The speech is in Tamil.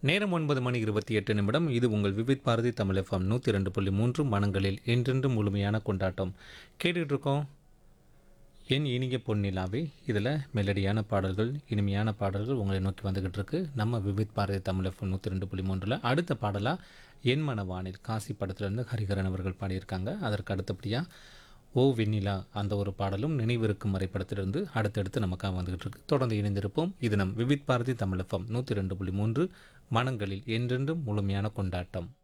நேரம் ஒன்பது மணி இருபத்தி எட்டு நிமிடம் இது உங்கள் விவித் பாரதி தமிழ் எஃப்எம் நூற்றி ரெண்டு புள்ளி மூன்று மனங்களில் என்றென்றும் முழுமையான கொண்டாட்டம் கேட்டுக்கிட்டு இருக்கோம் என் இனிய பொன்னிலாவே இதில் மெலடியான பாடல்கள் இனிமையான பாடல்கள் உங்களை நோக்கி வந்துக்கிட்டு இருக்கு நம்ம விவித் பாரதி தமிழ் எஃப்எம் நூற்றி ரெண்டு புள்ளி மூன்றில் அடுத்த பாடலாக என் மனவானில் காசி படத்துலேருந்து ஹரிஹரன் அவர்கள் பாடியிருக்காங்க அதற்கு அடுத்தபடியாக ஓ வெண்ணிலா அந்த ஒரு பாடலும் நினைவிருக்கும் வரைபடத்திலிருந்து அடுத்தடுத்து நமக்காக வந்துகிட்டு இருக்கு தொடர்ந்து இணைந்திருப்போம் இது நம் விவித் பாரதி தமிழ் எஃப்எம் நூற்றி ரெண்டு புள்ளி மூன்று மனங்களில் என்றென்றும் முழுமையான கொண்டாட்டம்